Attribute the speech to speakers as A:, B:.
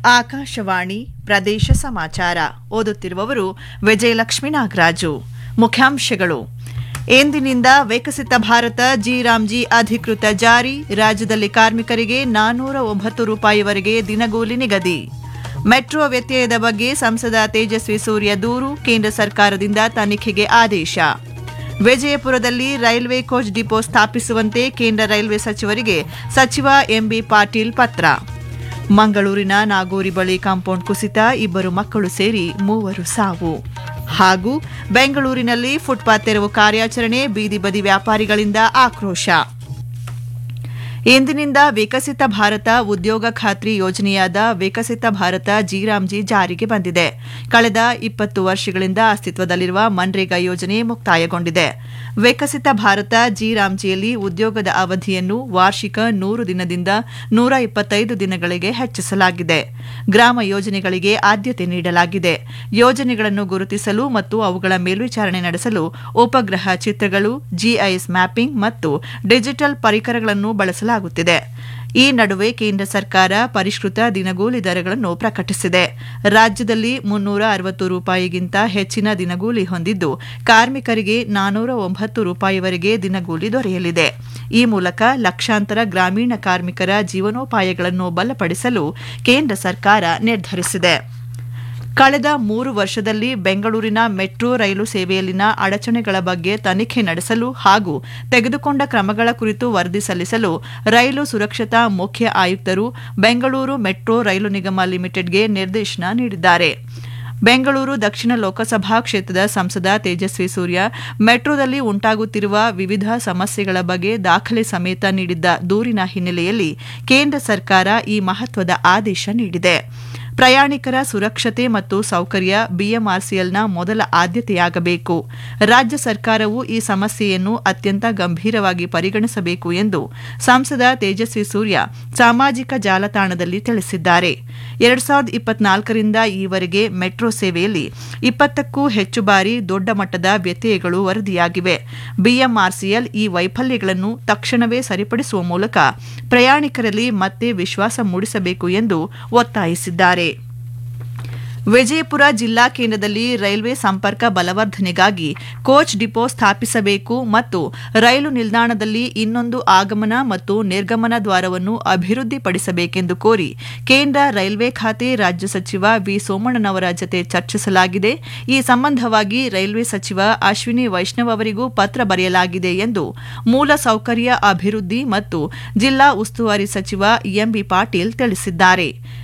A: ಆಕಾಶವಾಣಿ ಪ್ರದೇಶ ಸಮಾಚಾರ ಓದುತ್ತಿರುವವರು ವಿಜಯಲಕ್ಷ್ಮಿ ನಾಗರಾಜು ಮುಖ್ಯಾಂಶಗಳು ಎಂದಿನಿಂದ ವಿಕಸಿತ ಭಾರತ ಜಿ ರಾಮ್ಜಿ ಅಧಿಕೃತ ಜಾರಿ ರಾಜ್ಯದಲ್ಲಿ ಕಾರ್ಮಿಕರಿಗೆ ನಾನ್ನೂರ ಒಂಬತ್ತು ರೂಪಾಯಿವರೆಗೆ ದಿನಗೂಲಿ ನಿಗದಿ ಮೆಟ್ರೋ ವ್ಯತ್ಯಯದ ಬಗ್ಗೆ ಸಂಸದ ತೇಜಸ್ವಿ ಸೂರ್ಯ ದೂರು ಕೇಂದ್ರ ಸರ್ಕಾರದಿಂದ ತನಿಖೆಗೆ ಆದೇಶ ವಿಜಯಪುರದಲ್ಲಿ ರೈಲ್ವೆ ಕೋಚ್ ಡಿಪೋ ಸ್ಥಾಪಿಸುವಂತೆ ಕೇಂದ್ರ ರೈಲ್ವೆ ಸಚಿವರಿಗೆ ಸಚಿವ ಎಂಬಿ ಪಾಟೀಲ್ ಪತ್ರ ಮಂಗಳೂರಿನ ನಾಗೂರಿ ಬಳಿ ಕಾಂಪೌಂಡ್ ಕುಸಿತ ಇಬ್ಬರು ಮಕ್ಕಳು ಸೇರಿ ಮೂವರು ಸಾವು ಹಾಗೂ ಬೆಂಗಳೂರಿನಲ್ಲಿ ಫುಟ್ಪಾತ್ ತೆರವು ಕಾರ್ಯಾಚರಣೆ ಬೀದಿ ಬದಿ ವ್ಯಾಪಾರಿಗಳಿಂದ ಆಕ್ರೋಶ ಇಂದಿನಿಂದ ವಿಕಸಿತ ಭಾರತ ಉದ್ಯೋಗ ಖಾತ್ರಿ ಯೋಜನೆಯಾದ ವಿಕಸಿತ ಭಾರತ ಜಿರಾಮ್ಜಿ ಜಾರಿಗೆ ಬಂದಿದೆ ಕಳೆದ ಇಪ್ಪತ್ತು ವರ್ಷಗಳಿಂದ ಅಸ್ತಿತ್ವದಲ್ಲಿರುವ ಮನ್ರೇಗಾ ಯೋಜನೆ ಮುಕ್ತಾಯಗೊಂಡಿದೆ ವಿಕಸಿತ ಭಾರತ ಜಿರಾಮ್ಜಿಯಲ್ಲಿ ಉದ್ಯೋಗದ ಅವಧಿಯನ್ನು ವಾರ್ಷಿಕ ನೂರು ದಿನದಿಂದ ನೂರ ಇಪ್ಪತ್ತೈದು ದಿನಗಳಿಗೆ ಹೆಚ್ಚಿಸಲಾಗಿದೆ ಗ್ರಾಮ ಯೋಜನೆಗಳಿಗೆ ಆದ್ಯತೆ ನೀಡಲಾಗಿದೆ ಯೋಜನೆಗಳನ್ನು ಗುರುತಿಸಲು ಮತ್ತು ಅವುಗಳ ಮೇಲ್ವಿಚಾರಣೆ ನಡೆಸಲು ಉಪಗ್ರಹ ಚಿತ್ರಗಳು ಜಿಐಎಸ್ ಮ್ಯಾಪಿಂಗ್ ಮತ್ತು ಡಿಜಿಟಲ್ ಪರಿಕರಗಳನ್ನು ಬಳಸಲಾಗುತ್ತಿದೆ ಈ ನಡುವೆ ಕೇಂದ್ರ ಸರ್ಕಾರ ಪರಿಷ್ಕೃತ ದಿನಗೂಲಿ ದರಗಳನ್ನು ಪ್ರಕಟಿಸಿದೆ ರಾಜ್ಯದಲ್ಲಿ ಮುನ್ನೂರ ಅರವತ್ತು ರೂಪಾಯಿಗಿಂತ ಹೆಚ್ಚಿನ ದಿನಗೂಲಿ ಹೊಂದಿದ್ದು ಕಾರ್ಮಿಕರಿಗೆ ನಾನೂರ ಒಂಬತ್ತು ರೂಪಾಯಿವರೆಗೆ ದಿನಗೂಲಿ ದೊರೆಯಲಿದೆ ಈ ಮೂಲಕ ಲಕ್ಷಾಂತರ ಗ್ರಾಮೀಣ ಕಾರ್ಮಿಕರ ಜೀವನೋಪಾಯಗಳನ್ನು ಬಲಪಡಿಸಲು ಕೇಂದ್ರ ಸರ್ಕಾರ ನಿರ್ಧರಿಸಿದೆ ಕಳೆದ ಮೂರು ವರ್ಷದಲ್ಲಿ ಬೆಂಗಳೂರಿನ ಮೆಟ್ರೋ ರೈಲು ಸೇವೆಯಲ್ಲಿನ ಅಡಚಣೆಗಳ ಬಗ್ಗೆ ತನಿಖೆ ನಡೆಸಲು ಹಾಗೂ ತೆಗೆದುಕೊಂಡ ಕ್ರಮಗಳ ಕುರಿತು ವರದಿ ಸಲ್ಲಿಸಲು ರೈಲು ಸುರಕ್ಷತಾ ಮುಖ್ಯ ಆಯುಕ್ತರು ಬೆಂಗಳೂರು ಮೆಟ್ರೋ ರೈಲು ನಿಗಮ ಲಿಮಿಟೆಡ್ಗೆ ನಿರ್ದೇಶನ ನೀಡಿದ್ದಾರೆ ಬೆಂಗಳೂರು ದಕ್ಷಿಣ ಲೋಕಸಭಾ ಕ್ಷೇತ್ರದ ಸಂಸದ ತೇಜಸ್ವಿ ಸೂರ್ಯ ಮೆಟ್ರೋದಲ್ಲಿ ಉಂಟಾಗುತ್ತಿರುವ ವಿವಿಧ ಸಮಸ್ಯೆಗಳ ಬಗ್ಗೆ ದಾಖಲೆ ಸಮೇತ ನೀಡಿದ್ದ ದೂರಿನ ಹಿನ್ನೆಲೆಯಲ್ಲಿ ಕೇಂದ್ರ ಸರ್ಕಾರ ಈ ಮಹತ್ವದ ಆದೇಶ ನೀಡಿದೆ ಪ್ರಯಾಣಿಕರ ಸುರಕ್ಷತೆ ಮತ್ತು ಸೌಕರ್ಯ ಬಿಎಂಆರ್ಸಿಎಲ್ನ ಮೊದಲ ಆದ್ಯತೆಯಾಗಬೇಕು ರಾಜ್ಯ ಸರ್ಕಾರವು ಈ ಸಮಸ್ಯೆಯನ್ನು ಅತ್ಯಂತ ಗಂಭೀರವಾಗಿ ಪರಿಗಣಿಸಬೇಕು ಎಂದು ಸಂಸದ ತೇಜಸ್ವಿ ಸೂರ್ಯ ಸಾಮಾಜಿಕ ಜಾಲತಾಣದಲ್ಲಿ ತಿಳಿಸಿದ್ದಾರೆ ಎರಡ್ ಸಾವಿರದ ಇಪ್ಪತ್ನಾಲ್ಕರಿಂದ ಈವರೆಗೆ ಮೆಟ್ರೋ ಸೇವೆಯಲ್ಲಿ ಇಪ್ಪತ್ತಕ್ಕೂ ಹೆಚ್ಚು ಬಾರಿ ದೊಡ್ಡ ಮಟ್ಟದ ವ್ಯತ್ಯಯಗಳು ವರದಿಯಾಗಿವೆ ಬಿಎಂಆರ್ಸಿಎಲ್ ಈ ವೈಫಲ್ಯಗಳನ್ನು ತಕ್ಷಣವೇ ಸರಿಪಡಿಸುವ ಮೂಲಕ ಪ್ರಯಾಣಿಕರಲ್ಲಿ ಮತ್ತೆ ವಿಶ್ವಾಸ ಮೂಡಿಸಬೇಕು ಎಂದು ಒತ್ತಾಯಿಸಿದ್ದಾರೆ ವಿಜಯಪುರ ಜಿಲ್ಲಾ ಕೇಂದ್ರದಲ್ಲಿ ರೈಲ್ವೆ ಸಂಪರ್ಕ ಬಲವರ್ಧನೆಗಾಗಿ ಕೋಚ್ ಡಿಪೋ ಸ್ಥಾಪಿಸಬೇಕು ಮತ್ತು ರೈಲು ನಿಲ್ದಾಣದಲ್ಲಿ ಇನ್ನೊಂದು ಆಗಮನ ಮತ್ತು ನಿರ್ಗಮನ ದ್ವಾರವನ್ನು ಅಭಿವೃದ್ಧಿಪಡಿಸಬೇಕೆಂದು ಕೋರಿ ಕೇಂದ್ರ ರೈಲ್ವೆ ಖಾತೆ ರಾಜ್ಯ ಸಚಿವ ವಿ ಸೋಮಣ್ಣನವರ ಜತೆ ಚರ್ಚಿಸಲಾಗಿದೆ ಈ ಸಂಬಂಧವಾಗಿ ರೈಲ್ವೆ ಸಚಿವ ಅಶ್ವಿನಿ ವೈಷ್ಣವ್ ಅವರಿಗೂ ಪತ್ರ ಬರೆಯಲಾಗಿದೆ ಎಂದು ಮೂಲ ಸೌಕರ್ಯ ಅಭಿವೃದ್ಧಿ ಮತ್ತು ಜಿಲ್ಲಾ ಉಸ್ತುವಾರಿ ಸಚಿವ ಎಂಬಿ ಪಾಟೀಲ್ ತಿಳಿಸಿದ್ದಾರೆ